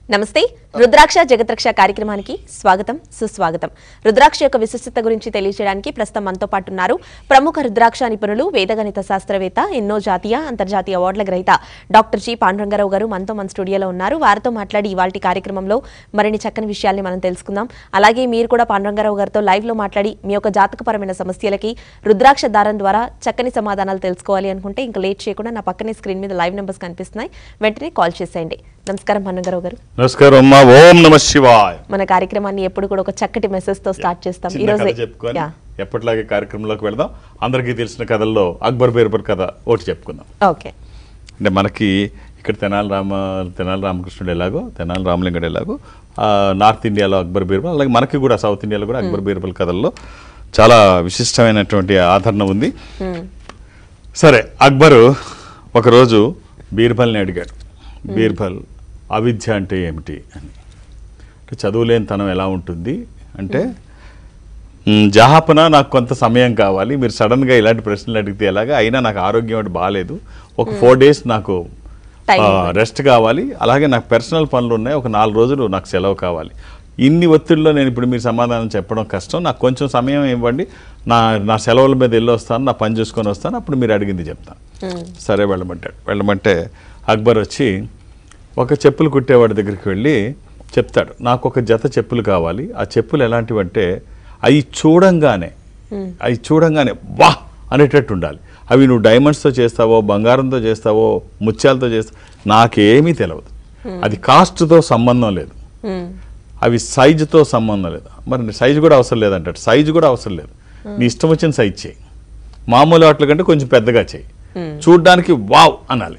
నమస్తే రుద్రాక్ష జగత్రక్ష కార్యక్రమానికి స్వాగతం సుస్వాగతం రుద్రాక్ష యొక్క విశిష్టత గురించి తెలియజేయడానికి ప్రస్తుతం మనతో పాటు ఉన్నారు ప్రముఖ రుద్రాక్ష నిపుణులు వేదగణిత శాస్త్రవేత్త ఎన్నో జాతీయ అంతర్జాతీయ అవార్డుల గ్రహీత డాక్టర్ జి పాండురంగారావు గారు మనతో మన స్టూడియోలో ఉన్నారు వారితో మాట్లాడి ఇవాళ కార్యక్రమంలో మరిన్ని చక్కని విషయాల్ని మనం తెలుసుకుందాం అలాగే మీరు కూడా పాండురంగారావు గారితో లైవ్ లో మాట్లాడి మీ యొక్క జాతకపరమైన సమస్యలకి రుద్రాక్ష దారం ద్వారా చక్కని సమాధానాలు తెలుసుకోవాలి అనుకుంటే ఇంకా లేట్ చేయకుండా నా పక్కనే స్క్రీన్ మీద లైవ్ నెంబర్స్ కనిపిస్తున్నాయి వెంటనే కాల్ చేసేయండి నమస్కారం పాండురంగారావు గారు నమస్కారం అమ్మా ఓం నమ శివాయ మన కార్యక్రమాన్ని ఎప్పుడు కూడా ఒక చక్కటి మెసేజ్ తో స్టార్ట్ చేస్తాం ఈ చిన్న రోజు కథ చెప్పుకొని ఎప్పటిలాగే కార్యక్రమంలోకి వెళదాం అందరికీ తెలిసిన కథల్లో అక్బర్ బీర్బల్ కథ ఒకటి చెప్పుకుందాం ఓకే అంటే మనకి ఇక్కడ తెనాలి రామ తెనాలి రామకృష్ణుడు ఎలాగో తెనాలి రామలింగడు ఎలాగో ఆ, నార్త్ ఇండియాలో అక్బర్ బీర్బల్ అలాగే మనకి కూడా సౌత్ ఇండియాలో కూడా అక్బర్ బీర్బల్ కథల్లో చాలా విశిష్టమైనటువంటి ఆదరణ ఉంది సరే అక్బరు ఒకరోజు బీర్బల్ని అడిగాడు బీర్బల్ అవిద్య అంటే ఏమిటి అని అంటే చదువులేని తనం ఎలా ఉంటుంది అంటే "మ్, జహాపన నాకు కొంత సమయం కావాలి మీరు సడన్గా ఇలాంటి ప్రశ్నలు అడిగితే ఎలాగా అయినా నాకు ఆరోగ్యం అంటే బాగాలేదు ఒక ఫోర్ డేస్ నాకు Time రెస్ట్ కావాలి అలాగే నాకు పర్సనల్ పనులు ఉన్నాయి ఒక నాలుగు రోజులు నాకు సెలవు కావాలి ఇన్ని ఒత్తిడిలో నేను ఇప్పుడు మీరు సమాధానం చెప్పడం కష్టం నాకు కొంచెం సమయం ఇవ్వండి నా నా సెలవుల మీద వెళ్ళి వస్తాను నా పని చూసుకొని వస్తాను అప్పుడు మీరు అడిగింది చెప్తాను సరే వెళ్ళమంటాడు వెళ్ళమంటే అక్బర్ వచ్చి ఒక చెప్పులు కుట్టేవాడి దగ్గరికి వెళ్ళి చెప్తాడు నాకు ఒక జత చెప్పులు కావాలి ఆ చెప్పులు ఎలాంటివంటే అవి చూడంగానే అవి చూడంగానే వా అనేటట్టు ఉండాలి అవి నువ్వు డైమండ్స్తో చేస్తావో బంగారంతో చేస్తావో ముత్యాలతో చేస్తావో నాకేమీ తెలియదు అది కాస్ట్తో సంబంధం లేదు అవి సైజుతో సంబంధం లేదు మరి సైజు కూడా అవసరం లేదంటాడు సైజు కూడా అవసరం లేదు నీ ఇష్టం వచ్చిన సైజ్ చేయి మామూలు వాటి కంటే కొంచెం పెద్దగా చేయి చూడ్డానికి వావ్ అనాలి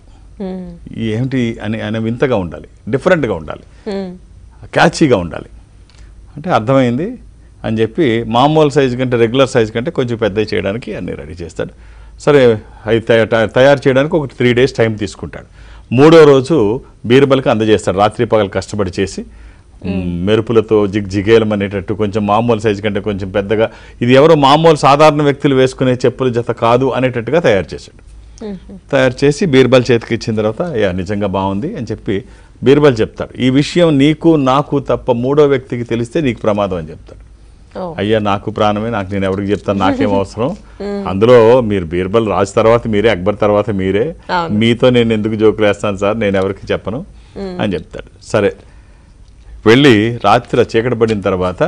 ఏమిటి అని అనే వింతగా ఉండాలి డిఫరెంట్గా ఉండాలి క్యాచీగా ఉండాలి అంటే అర్థమైంది అని చెప్పి మామూలు సైజు కంటే రెగ్యులర్ సైజు కంటే కొంచెం పెద్దవి చేయడానికి అన్ని రెడీ చేస్తాడు సరే అవి తయ- తయ- తయారు చేయడానికి ఒక త్రీ డేస్ టైం తీసుకుంటాడు మూడో రోజు బీర్బల్కి అందజేస్తాడు రాత్రి పగలు కష్టపడి చేసి మ్, మెరుపులతో జిగ్ జిగేలం అనేటట్టు కొంచెం మామూలు సైజు కంటే కొంచెం పెద్దగా ఇది ఎవరో మామూలు సాధారణ వ్యక్తులు వేసుకునే చెప్పుల జత కాదు అనేటట్టుగా తయారు చేశాడు తయారు చేసి బీర్బల్ చేతికి ఇచ్చిన తర్వాత యా నిజంగా బాగుంది అని చెప్పి బీర్బల్ చెప్తాడు ఈ విషయం నీకు నాకు తప్ప మూడో వ్యక్తికి తెలిస్తే నీకు ప్రమాదం అని చెప్తాడు ఓ అయ్యా నాకు ప్రాణమే నాకు నేను ఎవరికి చెప్తాను నాకేం అవసరం అందులో మీరు బీర్బల్ రాజు తర్వాత మీరే అక్బర్ తర్వాత మీరే అవును. మీతో నేను ఎందుకు జోకులు వేస్తాను సార్ నేను ఎవరికి చెప్పను అని చెప్తాడు సరే వెళ్ళి రాత్రి చీకటి పడిన తర్వాత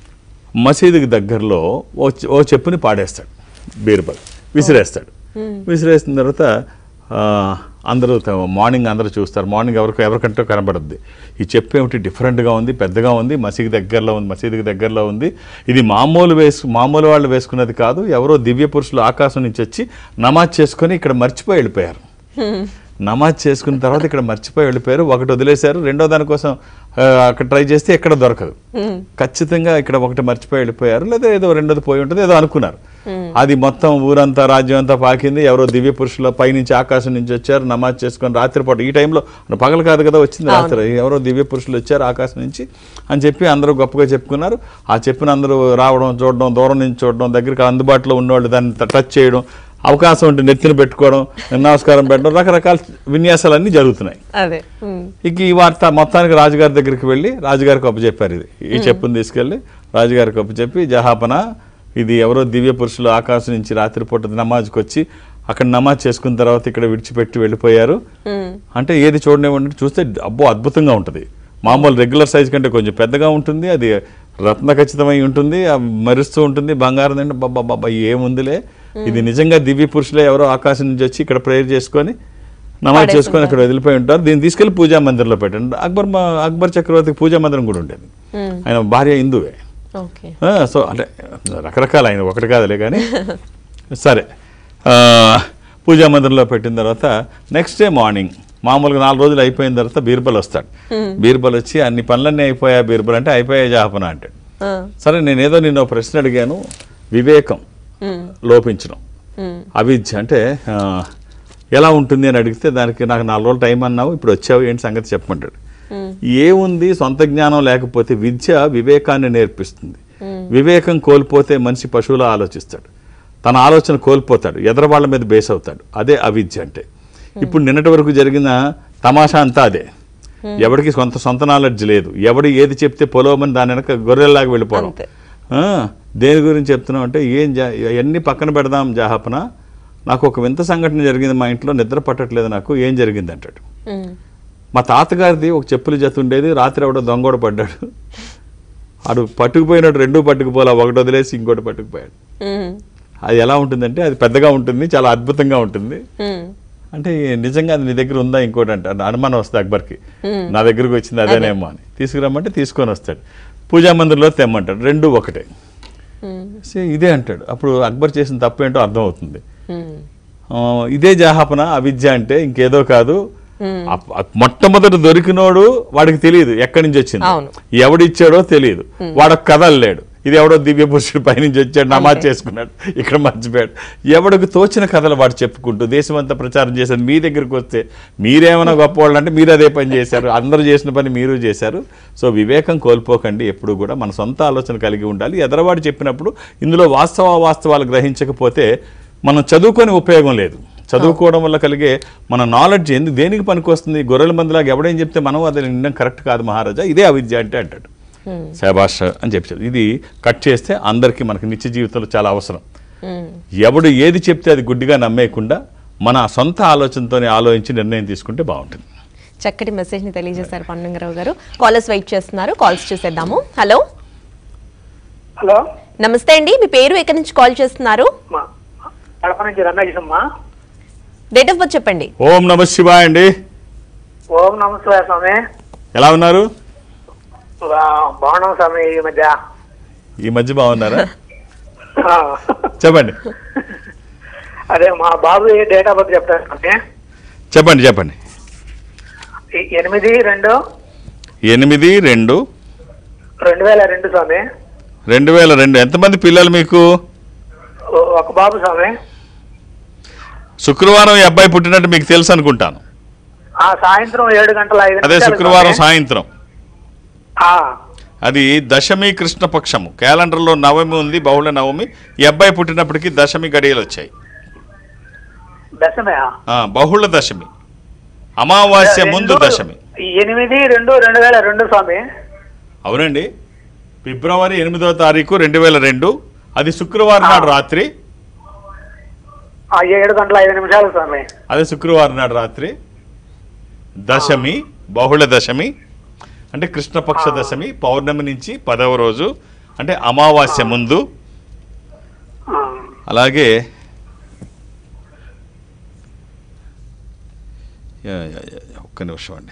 మసీదుకి దగ్గరలో ఓ చె- ఓ చెప్పుని పాడేస్తాడు బీర్బల్ విసిరేస్తాడు విసిరేసిన తర్వాత ఆ, అందరూ త- మార్నింగ్ అందరూ చూస్తారు మార్నింగ్ ఎవరికి ఎవరికంటో కనబడుద్ది ఈ చెప్పు ఏమిటి డిఫరెంట్గా ఉంది పెద్దగా ఉంది మసీదు దగ్గరలో ఉంది మసీదుకి దగ్గరలో ఉంది ఇది మామూలు వేసు మామూలు వాళ్ళు వేసుకున్నది కాదు ఎవరో దివ్య పురుషులు ఆకాశం నుంచి వచ్చి నమాజ్ చేసుకొని ఇక్కడ మర్చిపోయి వెళ్ళిపోయారు నమాజ్ చేసుకున్న తర్వాత ఇక్కడ మర్చిపోయి వెళ్ళిపోయారు ఒకటి వదిలేశారు రెండో దానికోసం ఆ, అక్కడ ట్రై చేస్తే ఎక్కడ దొరకదు ఖచ్చితంగా ఇక్కడ ఒకటి మర్చిపోయి వెళ్ళిపోయారు లేదా ఏదో రెండోది పోయి ఉంటుంది ఏదో అనుకున్నారు అది మొత్తం ఊరంతా రాజ్యం అంతా పాకింది ఎవరో దివ్య పురుషుల పైనుంచి ఆకాశం నుంచి వచ్చారు నమాజ్ చేసుకొని రాత్రిపూట ఈ టైంలో పగలు కాదు కదా వచ్చింది రాత్రి ఎవరో దివ్య పురుషులు వచ్చారు ఆకాశం నుంచి అని చెప్పి అందరూ గొప్పగా చెప్పుకున్నారు ఆ చెప్పిన అందరూ రావడం చూడడం దూరం నుంచి చూడడం దగ్గరికి అందుబాటులో ఉన్నవాళ్ళు దాన్ని టచ్ చేయడం అవకాశం ఉంటే నెత్తిన పెట్టుకోవడం నమస్కారం పెట్టడం రకరకాల విన్యాసాలన్నీ జరుగుతున్నాయి అదే ఉమ్. ఇక ఈ వార్త మొత్తానికి రాజుగారి దగ్గరికి వెళ్ళి రాజుగారికి అప్పచెప్పారు ఇది ఈ చెప్పుని తీసుకెళ్ళి రాజుగారికి అప్పచెప్పి జహాపన ఇది ఎవరో దివ్య పురుషులు ఆకాశం నుంచి రాత్రిపూట నమాజ్కి వచ్చి అక్కడ నమాజ్ చేసుకున్న తర్వాత ఇక్కడ విడిచిపెట్టి వెళ్ళిపోయారు అంటే ఏది చూడనివ్వండి చూస్తే అబ్బో అద్భుతంగా ఉంటుంది మామూలు రెగ్యులర్ సైజ్ కంటే కొంచెం పెద్దగా ఉంటుంది అది రత్న ఖచ్చితమై ఉంటుంది ఆ మరుస్తూ ఉంటుంది బంగారం అంటే బాబా బాబా ఏముందిలే ఇది నిజంగా దివ్య పురుషులే ఎవరో ఆకాశం నుంచి వచ్చి ఇక్కడ ప్రేయర్ చేసుకొని నమాజ్ చేసుకొని అక్కడ వదిలిపోయి ఉంటారు దీన్ని తీసుకెళ్లి పూజా మందిరంలో పెట్టండి అక్బర్ మా అక్బర్ చక్రవర్తికి పూజా మందిరం కూడా ఉండేది ఆయన భార్య హిందువే ఓకే ఆ, సో అంటే రకరకాల ఆయన ఒకటి కాదులే కానీ సరే ఆ, పూజా మందిరంలో పెట్టిన తర్వాత నెక్స్ట్ డే మార్నింగ్ మామూలుగా నాలుగు రోజులు అయిపోయిన తర్వాత బీర్బల్ వస్తాడు బీర్బల్ వచ్చి అన్ని పనులన్నీ అయిపోయా బీర్బల్ అంటే అయిపోయా జాపన అంటాడు ఆ, సరే నేనేదో నిన్న ఒక ప్రశ్న అడిగాను వివేకం ఉమ్, లోపించడం ఉమ్, అవిద్య అంటే ఆ, ఎలా ఉంటుంది అని అడిగితే దానికి నాకు నాలుగు రోజులు టైం అన్నావు ఇప్పుడు వచ్చావు ఏంటి సంగతి చెప్పమంటాడు ఉమ్, ఏముంది సొంత జ్ఞానం లేకపోతే విద్య వివేకాన్ని నేర్పిస్తుంది వివేకం కోల్పోతే మనిషి పశువులా ఆలోచిస్తాడు తన ఆలోచన కోల్పోతాడు ఎదరవాళ్ళ మీద బేస్ అవుతాడు అదే అవిద్య అంటే ఇప్పుడు నిన్నటి వరకు జరిగిన తమాషా అంతా అదే ఎవరికి సొంత సొంత నాలెడ్జ్ లేదు ఎవడు ఏది చెప్తే పొలవమని దాని వెనక గొర్రెల్లాగా వెళ్ళిపోవడం అంతే. ఆ, దేని గురించి చెప్తున్నాం అంటే ఏం జా అవన్నీ పక్కన పెడదాం జాహపన నాకు ఒక వింత సంఘటన జరిగింది మా ఇంట్లో నిద్ర పట్టట్లేదు నాకు ఏం జరిగింది అంటాడు ఉమ్, మా తాతగారిది ఒక చెప్పుల జత ఉండేది రాత్రి ఎవడో దొంగోడ పడ్డాడు ఆడు పట్టుకుపోయినట్టు రెండూ పట్టుకుపోలా ఒకటి వదిలేసి ఇంకోటి పట్టుకుపోయాడు ఉమ్, అది ఎలా ఉంటుందంటే అది పెద్దగా ఉంటుంది చాలా అద్భుతంగా ఉంటుంది ఉమ్, అంటే నిజంగా అది నీ దగ్గర ఉందా ఇంకోటి అంటే అనుమానం వస్తుంది అక్బర్కి Hmm. నా దగ్గరకు వచ్చింది అదేనేమో అని తీసుకురమ్మంటే తీసుకొని వస్తాడు పూజా మందిర్లో తెమ్మంటాడు రెండు ఒకటే ఉమ్, సే ఇదే అంటాడు అప్పుడు అక్బర్ చేసిన తప్పు ఏంటో అర్థమవుతుంది ఉమ్, ఆ, ఇదే జాహాపన అవిద్య అంటే ఇంకేదో కాదు ఉమ్. అప్- అప్- మొట్టమొదట దొరికినోడు వాడికి తెలియదు ఎక్కడి నుంచి వచ్చింది అవును. ఎవడిచ్చాడో తెలియదు వాడు కదలలేడు ఇది ఎవడో దివ్య పురుషుడు పైనుంచి వచ్చాడు నమాజ్ చేసుకున్నాడు ఇక్కడ మర్చిపోయాడు ఎవడికి తోచిన కథలు వాడు చెప్పుకుంటూ దేశమంతా ప్రచారం చేశారు మీ దగ్గరికి వస్తే మీరేమైనా గొప్పవాళ్ళు అంటే మీరు అదే పని చేశారు అందరూ చేసిన పని మీరు చేశారు సో వివేకం కోల్పోకండి ఎప్పుడు కూడా మన సొంత ఆలోచన కలిగి ఉండాలి ఎదరవాడు చెప్పినప్పుడు ఇందులో వాస్తవ వాస్తవాలు గ్రహించకపోతే మనం చదువుకొని ఉపయోగం లేదు చదువుకోవడం వల్ల కలిగే మన నాలెడ్జ్ ఎందుకు దేనికి పనికొస్తుంది గొర్రెల మందిలాగా ఎవడేం చెప్తే మనం అది నిండం కరెక్ట్ కాదు మహారాజా ఇదే అవిద్య అంటే అంటాడు శబాష్ అని చెప్పారు ఇది కట్ చేస్తే అందరికీ మనకి నిత్య జీవితంలో చాలా అవసరం ఉమ్. ఎవడు ఏది చెప్తే అది గుడ్డిగా నమ్మేయకుండా మన సొంత ఆలోచనతోనే ఆలోచించి నిర్ణయం తీసుకుంటే బాగుంటుంది చక్కటి మెసేజ్ ని తెలియజేశారు పండుగరావు గారు కాలర్స్ వెయిట్ చేస్తున్నారు కాల్స్ చూసేద్దాము హలో హలో నమస్తే అండి మీ పేరు ఎక్కడి నుంచి కాల్ చేస్తున్నారు మా కడప నుంచి రమేశమ్మా డేట్ ఆఫ్ బర్త్ చెప్పండి ఓం నమ శివాయ అండి ఓం నమస్తే స్వామి ఎలా ఉన్నారు బా- బాగున్నాం స్వామి ఈ మధ్య ఈ మధ్య బాగున్నారా ఆ. చెప్పండి అదే మా బాబు డేట్ ఆఫ్ బర్త్ చెప్తాను స్వామి చెప్పండి చెప్పండి ఎ- ఎనిమిది రెండు ఎనిమిది రెండు రెండు వేల రెండు స్వామి రెండు వేల రెండు ఎంతమంది పిల్లలు మీకు ఓ- ఒక బాబు స్వామి శుక్రవారం ఈ అబ్బాయి పుట్టినట్టు మీకు తెలుసు అనుకుంటాను ఆ సాయంత్రం ఏడు గంటల ఐదు అదే నిమిషాలకు శుక్రవారం స్వామి. సాయంత్రం ఆ, అది దశమి కృష్ణపక్షము క్యాలెండర్లో నవమి ఉంది బహుళ నవమి ఈ అబ్బాయి పుట్టినప్పటికి దశమి గడియలు వచ్చాయి దశమే ఆ, బహుళ దశమి అమావాస్య ముందు రెండు- దశమి ఎనిమిది రెండు రెండు వేల రెండు స్వామి అవునండి ఫిబ్రవరి ఎనిమిదవ తారీఖు రెండు వేల రెండు అది శుక్రవారం నాడు రాత్రి ఆ, ఏడు గంటల ఐదు నిమిషాలు స్వామి అదే శుక్రవారం నాడు రాత్రి దశమి బహుళ దశమి అంటే కృష్ణపక్ష దశమి పౌర్ణమి నుంచి పదవ రోజు అంటే అమావాస్య ముందు ఆ, అలాగే యా, యా, యా, యా, ఒక్క నిమిషం అండి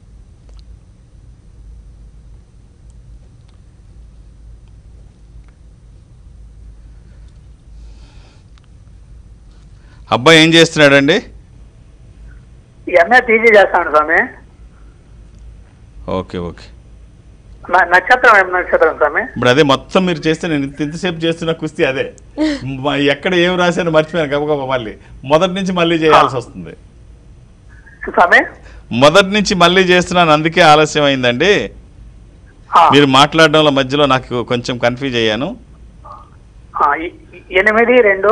అబ్బాయి ఏం చేస్తున్నాడండి ఎంఏ పీజీ చేస్తాను స్వామి ఓకే ఓకే న- నక్షత్రం ఏం నక్షత్రం స్వామి ఇప్పుడు అదే మొత్తం మీరు చేస్తే నేను ఇంత- ఇంతసేపు చేస్తున్న కుస్తీ అదే మ- ఎక్కడ ఏం రాశానో మర్చిపోయాను గబగబా మళ్ళీ మొదటి నుంచి మళ్ళీ చేయాల్సి వస్తుంది స్వామి మొదటి నుంచి మళ్ళీ చేస్తున్నాను అందుకే ఆలస్యం అయిందండి ఆ, మీరు మాట్లాడడంలో మధ్యలో నాకు కొంచెం కన్ఫ్యూజ్ అయ్యాను ఆ, ఎ- ఎనిమిది రెండు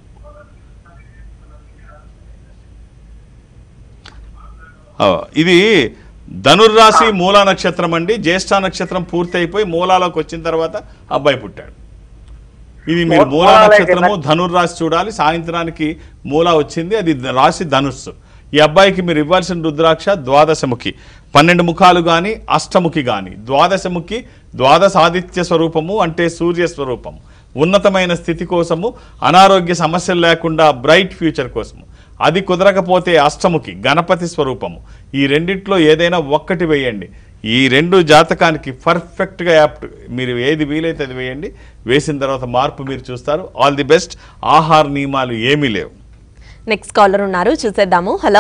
ఆ, ఇది ధనుర్రాశి మూలా నక్షత్రం అండి జ్యేష్ఠ నక్షత్రం పూర్తి అయిపోయి మూలాలోకి వచ్చిన తర్వాత అబ్బాయి పుట్టాడు ఇది మీరు మూ- మూలా మూలాలకి నక్షత్రము ఎలా- ధనుర్రాశి చూడాలి సాయంత్రానికి మూలా వచ్చింది అది ద- రాశి ధనుస్సు ఈ అబ్బాయికి మీరు ఇవ్వాల్సిన రుద్రాక్ష ద్వాదశముఖి పన్నెండు ముఖాలు కానీ అష్టముఖి కానీ ద్వాదశముఖి ద్వాదశాదిత్య స్వరూపము అంటే సూర్య స్వరూపము ఉన్నతమైన స్థితి కోసము అనారోగ్య సమస్యలు లేకుండా బ్రైట్ ఫ్యూచర్ కోసము అది కుదరకపోతే అష్టముఖి గణపతి స్వరూపము ఈ రెండిట్లో ఏదైనా ఒక్కటి వేయండి ఈ రెండు జాతకానికి పర్ఫెక్ట్గా యాప్ట్ మీరు ఏది వీలైతే అది వేయండి వేసిన తర్వాత మార్పు మీరు చూస్తారు ఆల్ ది బెస్ట్ ఆహార నియమాలు ఏమీ లేవు నెక్స్ట్ కాలర్ ఉన్నారు చూసేద్దాము హలో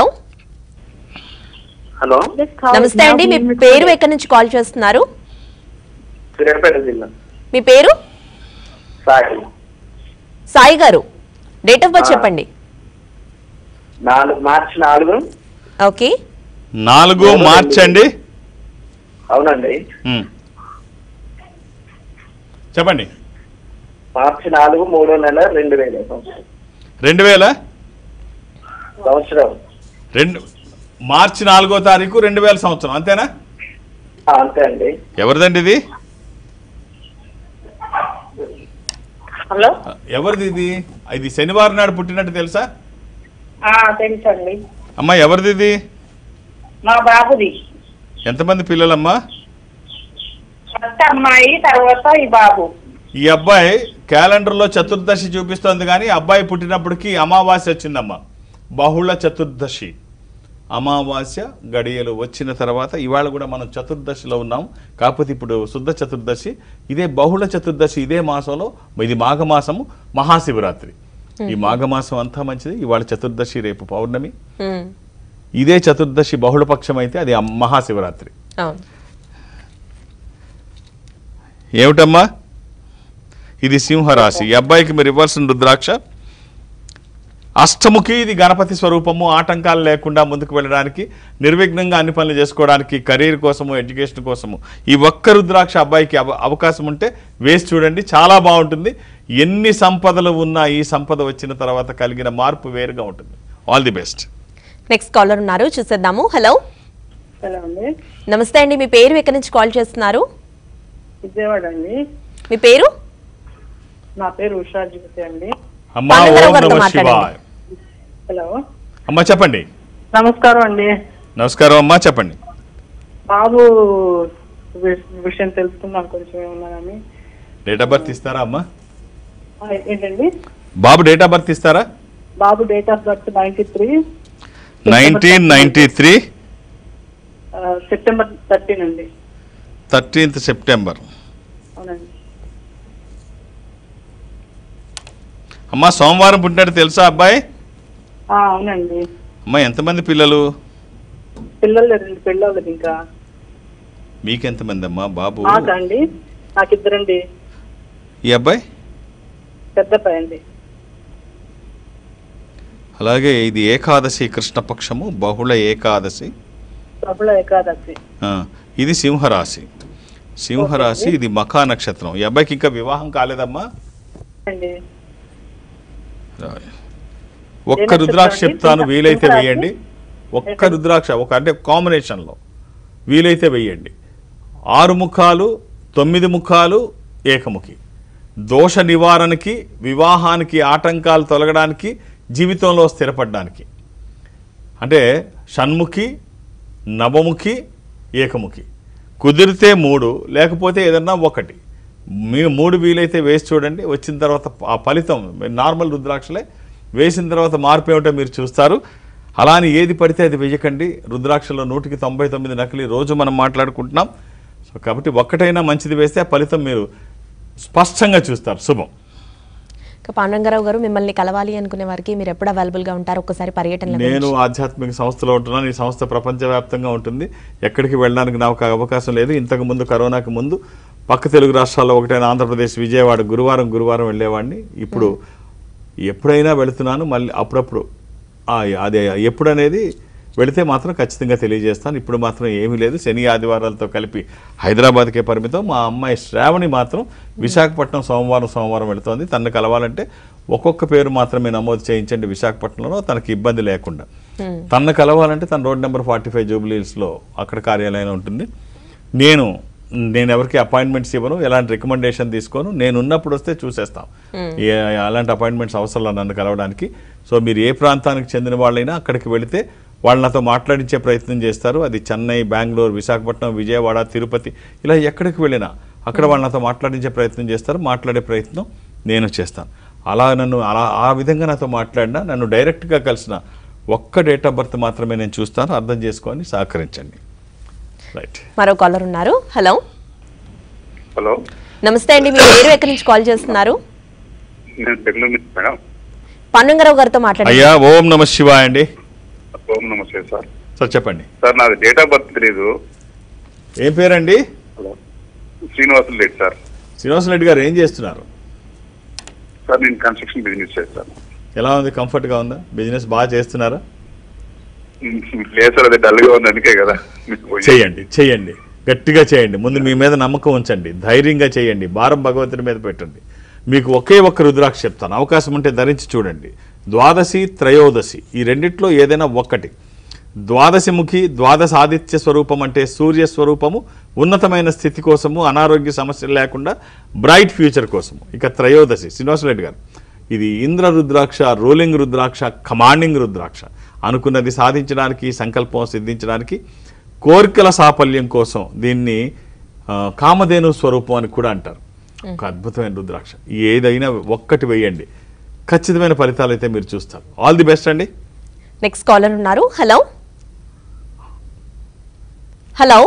హలో నమస్తే అండి మీ పేరు ఎక్కడి నుంచి కాల్ చేస్తున్నారు సూర్యాపేట జిల్లా మీ పేరు సాయి సాయి గారు డేట్ ఆఫ్ బర్త్ ఆ. చెప్పండి నాలుగు మార్చి నాలుగు ఓకే నాలుగు మార్చ్ అండి అవునండి ఉమ్. చెప్పండి మార్చి నాలుగు మూడో నెల రెండు వేల సంవత్సరం రెండు వేల సంవత్సరం రెండు మార్చి నాలుగో తారీఖు రెండు వేల సంవత్సరం అంతేనా ఆ, అంతే అండి ఎవరిదండి ఇది హలో ఎవరిది ఇది ఇది శనివారం నాడు పుట్టినట్టు తెలుసా ఆ, తెలుసండి అమ్మా ఎవరిది ఇది మా బాబుది ఎంతమంది పిల్లలమ్మా ఫస్ట్ అమ్మాయి తర్వాత ఈ బాబు ఈ అబ్బాయి క్యాలెండర్లో చతుర్దశి చూపిస్తోంది కానీ అబ్బాయి పుట్టినప్పటికి అమావాస్య వచ్చిందమ్మా బహుళ చతుర్దశి అమావాస్య గడియలు వచ్చిన తర్వాత ఇవాళ కూడా మనం చతుర్దశిలో ఉన్నాం కాకపోతే ఇప్పుడు శుద్ధ చతుర్దశి ఇదే బహుళ చతుర్దశి ఇదే మాసంలో ఇది మాఘమాసము మహాశివరాత్రి ఈ మాఘమాసం అంతా మంచిది ఇవాళ చతుర్దశి రేపు పౌర్ణమి ఉమ్, ఇదే చతుర్దశి బహుళపక్షం అయితే అది అమ్- మహాశివరాత్రి అవును ఏమిటమ్మా ఇది సింహరాశి ఈ అబ్బాయికి మీరు ఇవ్వాల్సిన రుద్రాక్ష అష్టముఖి ఇది గణపతి స్వరూపము ఆటంకాలు లేకుండా ముందుకు వెళ్ళడానికి నిర్విఘ్నంగా అన్ని పనులు చేసుకోవడానికి కెరీర్ కోసము ఎడ్యుకేషన్ కోసము ఈ ఒక్క రుద్రాక్ష అబ్బాయికి అవ- అవకాశం ఉంటే వేసి చూడండి చాలా బాగుంటుంది ఎన్ని సంపదలు ఉన్నా ఈ సంపద వచ్చిన తర్వాత కలిగిన మార్పు వేరుగా ఉంటుంది all the best next caller ఉన్నారు చూసేద్దాము హలో హలో అండి నమస్తే అండి మీ పేరు ఎక్కడి నుంచి కాల్ చేస్తున్నారు విజయవాడ అండి మీ పేరు నా పేరు ఉషా జ్యోతి అండి అమ్మా పాండురంగ ఓం గారితో నమ మాట్లాడండి. శివాయ హలో అమ్మా చెప్పండి నమస్కారం అండి నమస్కారం అమ్మా చెప్పండి బాబు విష- విషయం తెలుసుకుందాం కొంచెం ఏమన్నా కానీ డేట్ ఆఫ్ బర్త్ ఇస్తారా అమ్మా ఆ, ఏంటండి బాబు డేట్ ఆఫ్ బర్త్ ఇస్తారా బాబు date of birth ninety three nineteen ninety three September thirteen అండి థర్టీన్త్ సెప్టెంబర్ అవునండి అమ్మా సోమవారం పుట్టినట్టు తెలుసా అబ్బాయి ఆ, అవునండి అమ్మా ఎంతమంది పిల్లలు పిల్లలు రెండు పిల్లలు ఇంకా మీకెంతమంది అమ్మా బాబు నాకండి నాకు ఇద్దరండి ఈ అబ్బాయి పెద్ద పై అండి అలాగే ఇది ఏకాదశి కృష్ణపక్షము బహుళ ఏకాదశి ప్రభుల ఏకాదశి ఆ, ఇది సింహరాశి సింహరాశి ఇది మఖా నక్షత్రం ఈ అబ్బాయికి ఇంకా వివాహం కాలేదమ్మా అండి ఒక్క నక్షత్రం రుద్రాక్ష అండి? చెప్తాను సింహ- వీలైతే సింహరాశి? వేయండి ఒక్క రుద్రాక్ష ఒక అంటే కాంబినేషన్లో వీలైతే వేయండి ఆరు ముఖాలు తొమ్మిది ముఖాలు ఏకముఖి దోష నివారణకి వివాహానికి ఆటంకాలు తొలగడానికి జీవితంలో స్థిరపడడానికి అంటే షణ్ముఖి నవముఖి ఏకముఖి కుదిరితే మూడు లేకపోతే ఏదన్నా ఒకటి మీ మూడు వీలైతే వేసి చూడండి వచ్చిన తర్వాత ఆ ఫలితం నార్మల్ రుద్రాక్షలే వేసిన తర్వాత మార్పు ఏమిటో మీరు చూస్తారు అలా అని ఏది పడితే అది వేయకండి రుద్రాక్షలో నూటికి తొంభై తొమ్మిది నకిలీ రోజు మనం మాట్లాడుకుంటున్నాం సో కాబట్టి ఒక్కటైనా మంచిది వేస్తే ఆ ఫలితం మీరు స్పష్టంగా చూస్తారు శుభం ఇక పాండురంగారావు గారు మిమ్మల్ని కలవాలి అనుకునే వారికి మీరు ఎప్పుడు అవైలబుల్ గా ఉంటారు ఒకసారి పర్యటనలో నేను ఆధ్యాత్మిక సంస్థలో ఉంటున్నాను ఈ సంస్థ ప్రపంచవ్యాప్తంగా ఉంటుంది ఎక్కడికి వెళ్ళడానికి నాకు అవకాశం లేదు ఇంతకు ముందు కరోనాకి ముందు పక్క తెలుగు రాష్ట్రాల్లో ఒకటైన ఆంధ్రప్రదేశ్ విజయవాడ గురువారం గురువారం వెళ్ళేవాడిని ఇప్పుడు ఎప్పుడైనా వెళుతున్నాను మళ్ళీ అప్పుడప్పుడు ఆ, అదే ఎప్పుడు అనేది వెళితే మాత్రం ఖచ్చితంగా తెలియజేస్తాను ఇప్పుడు మాత్రం ఏమీ లేదు శని ఆదివారాలతో కలిపి హైదరాబాద్కే పరిమితం మా అమ్మాయి శ్రావణి మాత్రం విశాఖపట్నం సోమవారం సోమవారం వెళుతోంది తనను కలవాలంటే ఒక్కొక్క పేరు మాత్రమే నమోదు చేయించండి విశాఖపట్నంలో తనకి ఇబ్బంది లేకుండా తనను కలవాలంటే తన రోడ్ నెంబర్ ఫార్టీ ఫైవ్ జూబ్లీస్లో అక్కడ కార్యాలయం ఉంటుంది నేను నేను ఎవరికి అపాయింట్మెంట్స్ ఇవ్వను ఎలాంటి రికమెండేషన్ తీసుకోను నేను ఉన్నప్పుడు వస్తే చూసేస్తాం ఏ అలాంటి అపాయింట్మెంట్స్ అవసరం లేదు నన్ను కలవడానికి సో మీరు ఏ ప్రాంతానికి చెందిన వాళ్ళైనా అక్కడికి వెళితే వాళ్ళు నాతో మాట్లాడించే ప్రయత్నం చేస్తారు అది చెన్నై బెంగళూరు విశాఖపట్నం విజయవాడ తిరుపతి ఇలా ఎక్కడికి వెళ్ళినా అక్కడ వాళ్ళు నాతో మాట్లాడించే ప్రయత్నం చేస్తారు మాట్లాడే ప్రయత్నం నేను చేస్తాను అలా నన్ను అలా ఆ విధంగా నాతో మాట్లాడినా నన్ను డైరెక్ట్గా కలిసిన ఒక్క డేట్ ఆఫ్ బర్త్ మాత్రమే నేను చూస్తాను అర్థం చేసుకొని సహకరించండి రైట్ మరో కాలర్ ఉన్నారు హలో హలో నమస్తే అండి మీ పేరు ఎక్కడి నుంచి కాల్ చేస్తున్నారు నేను బెంగళూరు నుంచి మేడం పాండురంగారావు గారితో మాట్లాడండి అయ్యా ఓం నమ శివాయ అండి ఓం నమస్తే సార్ సార్ చెప్పండి సార్ నాది డేట్ ఆఫ్ బర్త్ తెలియదు ఏం పేరండి హలో శ్రీనివాసులు రెడ్డి సార్ శ్రీనివాస రెడ్డి గారు ఏం చేస్తున్నారు సార్ నేను కన్స్ట్రక్షన్ బిజినెస్ చేస్తాను ఎలా ఉంది కంఫర్ట్గా ఉందా బిజినెస్ బాగా చేస్తున్నారా లేదు సార్ అదే డల్గా ఉంది అందుకే కదా మీకు పోయి- చేయండి చేయండి గట్టిగా చేయండి ముందు మీ మీద నమ్మకం ఉంచండి ధైర్యంగా చేయండి భారం భగవంతుని మీద పెట్టండి మీకు ఒకే ఒక్క రుద్రాక్ష చెప్తాను అవకాశం ఉంటే ధరించి చూడండి ద్వాదశి త్రయోదశి ఈ రెండిట్లో ఏదైనా ఒక్కటి ద్వాదశముఖి ద్వాదశ ఆదిత్య స్వరూపం అంటే సూర్య స్వరూపము ఉన్నతమైన స్థితి కోసము అనారోగ్య సమస్యలు లేకుండా బ్రైట్ ఫ్యూచర్ కోసము ఇక త్రయోదశి శ్రీనివాసరెడ్డి గారు ఇది ఇంద్ర రుద్రాక్ష రోలింగ్ రుద్రాక్ష కమాండింగ్ రుద్రాక్ష అనుకున్నది సాధించడానికి సంకల్పం సిద్ధించడానికి కోరికల సాఫల్యం కోసం దీన్ని ఆ, కామధేను స్వరూపం అని కూడా అంటారు ఒక అద్భుతమైన రుద్రాక్ష ఏదైనా ఒక్కటి వేయండి ఖచ్చితమైన ఫలితాలు అయితే మీరు చూస్తారు ఆల్ ది బెస్ట్ అండి నెక్స్ట్ కాలర్ ఉన్నారు హలో హలో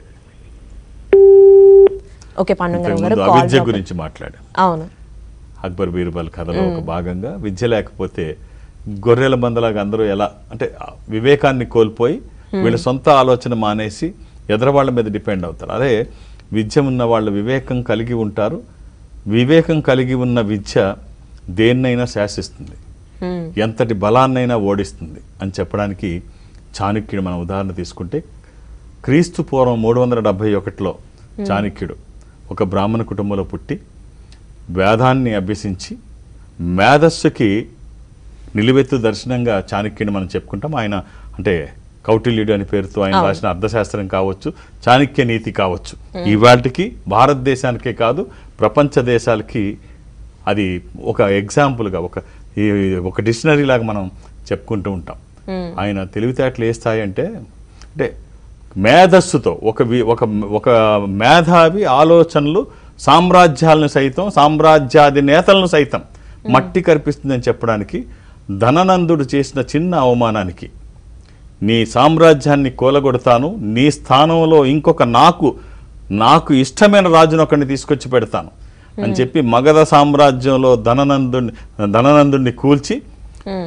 ఓకే పాండురంగారావు గారు ఇంతకుముందు కాల్ అవిద్య డ్రాప్ గురించి మాట్లాడాం అవును అక్బర్ బీర్బల్ కథలో ఒక భాగంగా విద్య లేకపోతే గొర్రెల మందలాగా అందరూ ఎలా అంటే ఆ వివేకాన్ని కోల్పోయి వీళ్ళ సొంత ఆలోచన మానేసి ఎదరవాళ్ళ మీద డిపెండ్ అవుతారు అదే విద్య ఉన్న వాళ్ళు వివేకం కలిగి ఉంటారు వివేకం కలిగి ఉన్న విద్య దేన్నైనా శాసిస్తుంది Hmm. ఎంతటి బలాన్నైనా ఓడిస్తుంది అని చెప్పడానికి చాణక్యుడు మనం ఉదాహరణ తీసుకుంటే క్రీస్తు పూర్వం మూడు వందల డెబ్భై ఒకటిలో చాణక్యుడు ఒక బ్రాహ్మణ కుటుంబంలో పుట్టి వేదాన్ని అభ్యసించి మేధస్సుకి నిలువెత్తు దర్శనంగా చాణక్యుని మనం చెప్పుకుంటాం ఆయన అంటే కౌటిల్యుడు అనే పేరుతో ఆయన రాసిన అర్థశాస్త్రం కావచ్చు చాణక్య నీతి కావచ్చు ఇవాటికి భారతదేశానికే కాదు ప్రపంచ దేశాలకి అది ఒక ఎగ్జాంపుల్గా ఒక ఈ- ఒక డిక్షనరీ లాగా మనం చెప్పుకుంటూ ఉంటాం ఆయన తెలివితేటలు ఏ స్థాయి అంటే అంటే మేధస్సుతో ఒక వి- ఒక ఒక మేధావి ఆలోచనలు సామ్రాజ్యాలను సైతం సామ్రాజ్యాది నేతలను సైతం మట్టి కనిపిస్తుందని చెప్పడానికి ధననందుడు చేసిన చిన్న అవమానానికి నీ సామ్రాజ్యాన్ని కూలగొడతాను నీ స్థానంలో ఇంకొక నాకు నాకు ఇష్టమైన రాజును ఒకరిని తీసుకొచ్చి పెడతాను అని చెప్పి మగధ సామ్రాజ్యంలో ధననందుని ధననందుడిని కూల్చి Hmm.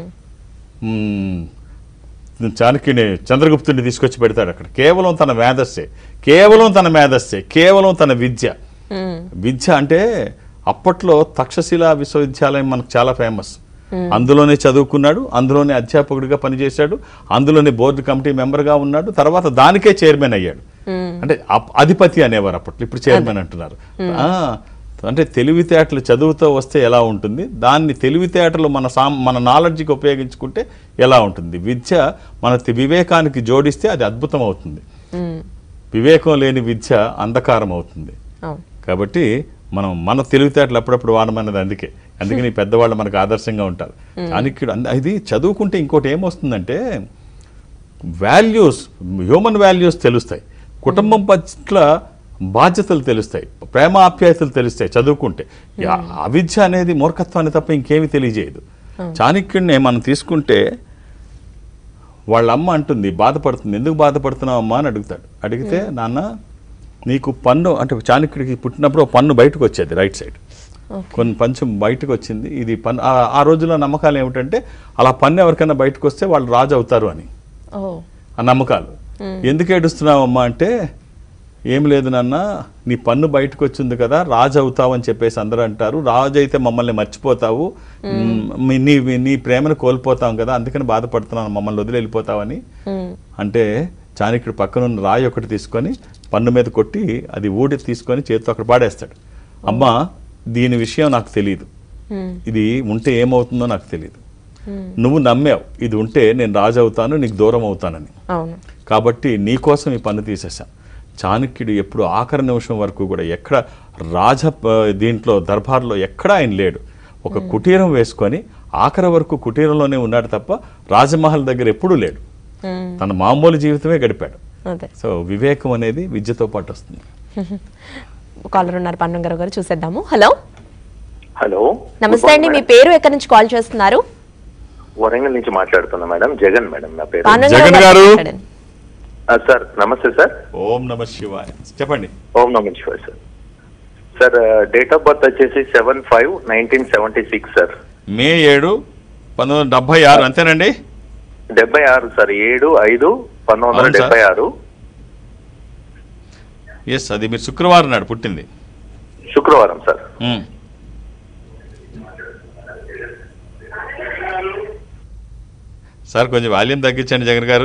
మ్మ్, చాణక్యుని చంద్రగుప్తుడిని తీసుకొచ్చి పెడతాడు అక్కడ కేవలం తన మేధస్సే కేవలం తన మేధస్సే కేవలం తన విద్య Hmm. విద్య అంటే అప్పట్లో తక్షశిల విశ్వవిద్యాలయం మనకు చాలా ఫేమస్ అందులోనే చదువుకున్నాడు అందులోనే అధ్యాపకుడిగా పనిచేశాడు అందులోనే బోర్డు కమిటీ మెంబర్గా ఉన్నాడు తర్వాత దానికే చైర్మన్ అయ్యాడు అంటే అప్- అధిపతి అనేవారు అప్పట్లో ఇప్పుడు చైర్మన్ అంటున్నారు ఆ, అంటే తెలివితేటలు చదువుతో వస్తే ఎలా ఉంటుంది దాన్ని తెలివితేటలు మన సాం మన నాలెడ్జ్కి ఉపయోగించుకుంటే ఎలా ఉంటుంది విద్య మన తి- వివేకానికి జోడిస్తే అది అద్భుతం అవుతుంది Hmm. వివేకం లేని విద్య అంధకారం అవుతుంది అవును కాబట్టి మనం మన తెలివితేటలు అప్పుడప్పుడు వాడమన్నది అందుకే అందుకని ఈ పెద్దవాళ్ళు మనకు ఆదర్శంగా ఉంటారు చాణక్యుడు అంద- ఇది చదువుకుంటే ఇంకోటి ఏమొస్తుందంటే వాల్యూస్ హ్యూమన్ వాల్యూస్ తెలుస్తాయి కుటుంబం పట్ల బాధ్యతలు తెలుస్తాయి ప్రేమ ఆప్యాయతలు తెలుస్తాయి చదువుకుంటే ఈ అ- అవిద్య అనేది మూర్ఖత్వాన్ని తప్ప ఇంకేమీ తెలియజేయదు చాణక్యుడిని మనం తీసుకుంటే వాళ్ళ అమ్మ అంటుంది బాధపడుతుంది ఎందుకు బాధపడుతున్నావు అమ్మా అని అడుగుతాడు అడిగితే నాన్న నీకు పన్ను అంటే చాణక్యుడికి పుట్టినప్పుడు ఓ పన్ను బయటకు వచ్చేది రైట్ సైడ్ కొన్ని పంచం బయటకు వచ్చింది ఇది పన్ను ఆ- ఆ రోజుల్లో నమ్మకాలు ఏమిటంటే అలా పన్ను ఎవరికైనా బయటకు వస్తే వాళ్ళు రాజు అవుతారు అని ఓ ఆ నమ్మకాలు ఎందుకు ఏడుస్తున్నావు అమ్మా అంటే ఏం లేదు నాన్న నీ పన్ను బయటకు వచ్చింది కదా రాజు అవుతావు అని చెప్పేసి అందరూ అంటారు రాజు అయితే మమ్మల్ని మర్చిపోతావు మ్, మీ- నీ నీ ప్రేమను కోల్పోతాం కదా అందుకని బాధపడుతున్నాను మమ్మల్ని వదిలి వెళ్ళిపోతావని Hmm. అంటే చాణక్యుడు పక్కన ఉన్న రాయి ఒకటి తీసుకొని పన్ను మీద కొట్టి అది ఊడి తీసుకొని చేతితో అక్కడ పాడేస్తాడు అమ్మా దీని విషయం నాకు తెలియదు Hmm. ఇది ఉంటే ఏమవుతుందో నాకు తెలియదు నువ్వు నమ్మావు ఇది ఉంటే నేను రాజు అవుతాను నీకు దూరం అవుతానని అవును కాబట్టి నీ కోసం ఈ పన్ను తీసేశాను చాణక్యుడు ఎప్పుడు ఆఖరి నిమిషం వరకు కూడా ఎక్కడ రాజ ప- దీంట్లో దర్బార్లో ఎక్కడ ఆయన లేడు ఒక కుటీరం వేసుకొని ఆఖరి వరకు కుటీరంలోనే ఉన్నాడు తప్ప రాజమహల్ దగ్గర ఎప్పుడూ లేడు Hmm. తన మామూలు జీవితమే గడిపాడు అదే సో వివేకం అనేది విద్యతో పాటు వస్తుంది కాలర్ ఉన్నారు పాండురంగారావు గారు చూసేద్దాము హలో హలో నమస్తే అండి మీ పేరు ఎక్కడి నుంచి కాల్ చేస్తున్నారు వరంగల్ నుంచి మాట్లాడుతున్నా మేడం జగన్ మేడం నా పేరు పాండురంగారావు జగన్ గారు. మాట్లాడండి. ఆ, సార్ నమస్తే సార్ ఓం నమ శివాయ చెప్పండి ఓం నమ శివాయ sir sir date of birth వచ్చేసి seven five nineteen seventy six sir May ఏడు పంతొమ్మిది వందల డెబ్బై ఆరు అంతేనండి డెబ్బై ఆరు సార్ ఏడు ఐదు పంతొమ్మిది వందల అవును సార్. డెబ్బై ఆరు ఎస్ అది మీరు శుక్రవారం నాడు పుట్టింది శుక్రవారం సార్ మ్మ్. సార్ కొంచెం వాల్యూమ్ తగ్గించండి జగన్ గారు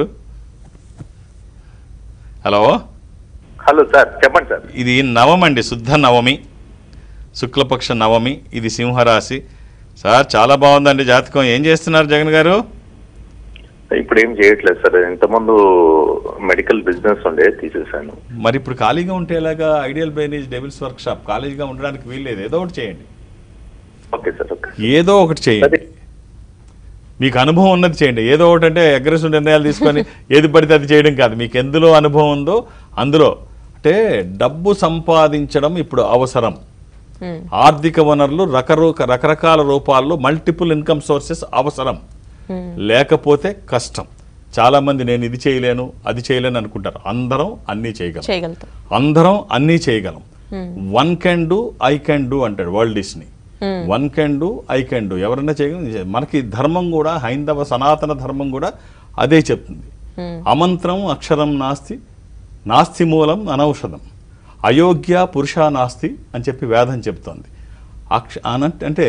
హలో హలో సార్ చెప్పండి సార్ ఇది నవమి అండి శుద్ధ నవమి శుక్లపక్ష నవమి ఇది సింహరాశి సార్ చాలా బాగుందండి జాతకం ఏం చేస్తున్నారు జగన్ గారు ఇప్పుడు ఇప్పుడు ఏం చేయట్లేదు సార్ ఇంతకుముందు మెడికల్ బిజినెస్ ఉండే తీసేసాను మరి ఇప్పుడు ఖాళీగా ఉంటే ఎలాగా idle brain is devil's workshop ఖాళీగా ఉండడానికి వీల్లేదు ఏదో ఒకటి చేయండి ఓకే సార్ ఓకే ఏదో ఒకటి చేయండి మీకు అనుభవం ఉన్నది చేయండి ఏదో ఒకటి అంటే అగ్రెసివ్ నిర్ణయాలు తీసుకొని ఏది పడితే అది చేయడం కాదు మీకు ఎందులో అనుభవం ఉందో అందులో అంటే డబ్బు సంపాదించడం ఇప్పుడు అవసరం ఉమ్, ఆర్థిక వనరులు రకరూక రకరకాల రూపాల్లో మల్టిపుల్ ఇన్కమ్ సోర్సెస్ అవసరం ఉమ్, లేకపోతే కష్టం చాలా మంది నేను ఇది చేయలేను అది చేయలేను అనుకుంటారు అందరం అన్నీ చేయగలం చేయగలుగుతాం అందరం అన్నీ చేయగలం one can do I can do అంటాడు world Disney one can do I can do ఎవరన్నా చేయగలం మనకి ధర్మం కూడా హైందవ సనాతన ధర్మం కూడా అదే చెప్తుంది అమంత్రం అక్షరం నాస్తి నాస్తి మూలం అనౌషధం అయోగ్య పురుష నాస్తి అని చెప్పి వేదం చెప్తోంది అక్ష అనంటే అంటే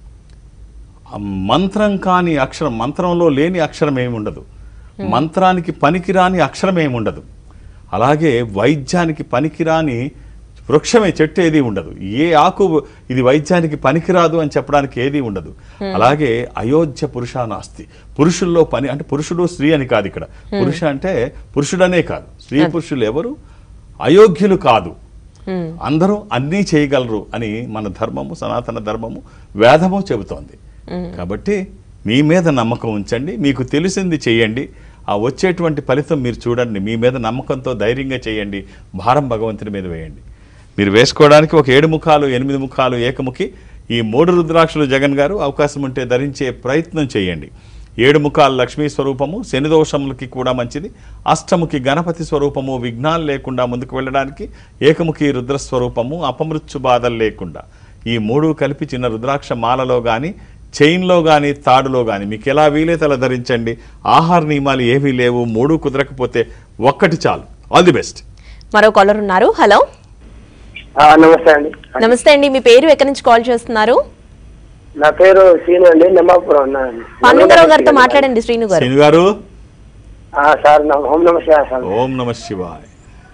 ఆ మంత్రం కాని అక్షరం మంత్రంలో లేని అక్షరం ఏమి ఉండదు మంత్రానికి పనికిరాని అక్షరం ఏమి ఉండదు అలాగే వైద్యానికి పనికిరాని వృక్షమే చెట్టు ఏది ఉండదు ఏ ఆకు ఇది వైద్యానికి పనికిరాదు అని చెప్పడానికి ఏది ఉండదు అలాగే అయోధ్య పురుష నాస్తి పురుషుల్లో పని అంటే పురుషుడు స్త్రీ అని కాదు ఇక్కడ పురుష అంటే పురుషుడనే కాదు స్త్రీ పురుషులు ఎవరు అయోగ్యులు కాదు ఉమ్, అందరూ అన్నీ చేయగలరు అని మన ధర్మము సనాతన ధర్మము వేదము చెబుతోంది కాబట్టి మీ మీద నమ్మకం ఉంచండి మీకు తెలిసింది చేయండి ఆ వచ్చేటువంటి ఫలితం మీరు చూడండి మీ మీద నమ్మకంతో ధైర్యంగా చేయండి భారం భగవంతుని మీద వేయండి మీరు వేసుకోవడానికి ఒక ఏడు ముఖాలు ఎనిమిది ముఖాలు ఏకముఖి ఈ మూడు రుద్రాక్షలు జగన్ గారు అవకాశం ఉంటే ధరించే ప్రయత్నం చేయండి ఏడు ముఖాలు లక్ష్మీ స్వరూపము శని దోషములకి కూడా మంచిది అష్టముఖి గణపతి స్వరూపము విఘ్నాలు లేకుండా ముందుకు వెళ్ళడానికి ఏకముఖి రుద్ర స్వరూపము అపమృత్యు బాధలు లేకుండా ఈ మూడు కలిపి చిన్న రుద్రాక్ష మాలలో కానీ చైన్లో కానీ తాడులో కానీ మీకు ఎలా వీలైతే అలా ధరించండి ఆహార నియమాలు ఏమీ లేవు మూడు కుదరకపోతే ఒక్కటి చాలు ఆల్ ది బెస్ట్ మరో కాలర్ ఉన్నారు హలో ఆ, నమస్తే అండి నమస్తే అండి మీ పేరు ఎక్కడి నుంచి కాల్ చేస్తున్నారు నా పేరు సీను అండి నిమ్మాపురం ఉన్నానండి పాండురంగారావు గారితో మాట్లాడండి శ్రీను గారు శని గారు ఆ, సార్ నా హోం నమస్తే సార్ ఓం నమ శివాయ్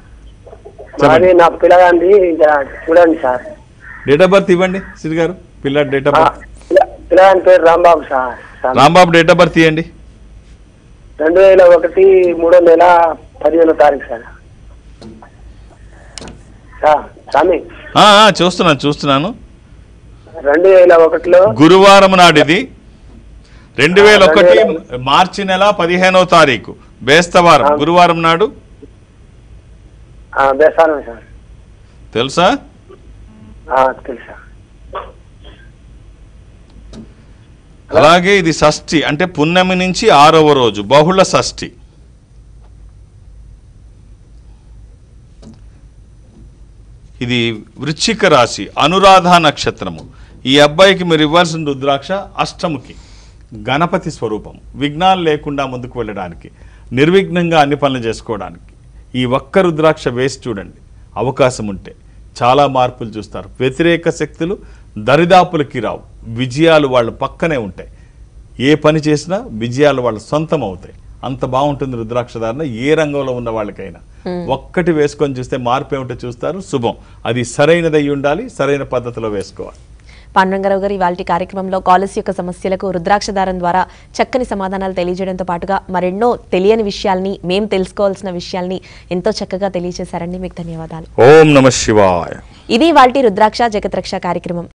మరి నా పిల్లగాంది ఇంకా చూడండి సార్ డేట్ ఆఫ్ బర్త్ ఇవ్వండి శ్రీ గారు పిల్లాడి డేట్ ఆఫ్ ఆ, బర్త్ పిల్ల- పిల్లగాని పేరు Rambabu sir sir. Rambabu date of birth ఇవ్వండి రెండు వేల ఒకటి మూడో నెల పదిహేనో తారీఖు సార్ సార్ స్వామి ఆ, ఆ, చూస్తున్నాను చూస్తున్నాను రెండు వేల ఒకటిలో గురువారం నాడిది రెండు వేల ఒకటి మార్చి నెల పదిహేనవ తారీఖు బేస్తవారం గురువారం నాడు ఆ, బేసారం సార్ తెలుసా ఆ, తెలుసా అలాగే ఇది షష్ఠి అంటే పున్నమి నుంచి ఆరవ రోజు బహుళ షష్ఠి ఇది వృశ్చిక రాశి అనురాధ నక్షత్రము ఈ అబ్బాయికి మీరు ఇవ్వాల్సిన రుద్రాక్ష అష్టముకి గణపతి స్వరూపం విఘ్నాలు లేకుండా ముందుకు వెళ్ళడానికి నిర్విఘ్నంగా అన్ని పనులు చేసుకోవడానికి ఈ ఒక్క రుద్రాక్ష వేసి చూడండి అవకాశం ఉంటే చాలా మార్పులు చూస్తారు వ్యతిరేక శక్తులు దరిదాపులకి రావు విజయాలు వాళ్ళ పక్కనే ఉంటాయి ఏ పని చేసినా విజయాలు వాళ్ళ సొంతం అవుతాయి అంత బాగుంటుంది రుద్రాక్ష ధారణ ఏ రంగంలో ఉన్న వాళ్ళకైనా ఒక్కటి వేసుకొని చూస్తే మార్పు ఏమిటో చూస్తారు శుభం అది సరైనది అయి ఉండాలి సరైన పద్ధతిలో వేసుకోవాలి పాండురంగారావు గారు ఇవాళ కార్యక్రమంలో కాలస్ యొక్క సమస్యలకు రుద్రాక్ష దారం ద్వారా చక్కని సమాధానాలు తెలియజేయడంతో పాటుగా మరెన్నో తెలియని విషయాల్ని మేము తెలుసుకోవాల్సిన విషయాల్ని ఎంతో చక్కగా తెలియజేశారండి మీకు ధన్యవాదాలు ఓం నమ శివాయ ఇది వాల్టి రుద్రాక్ష జగత్రక్ష కార్యక్రమం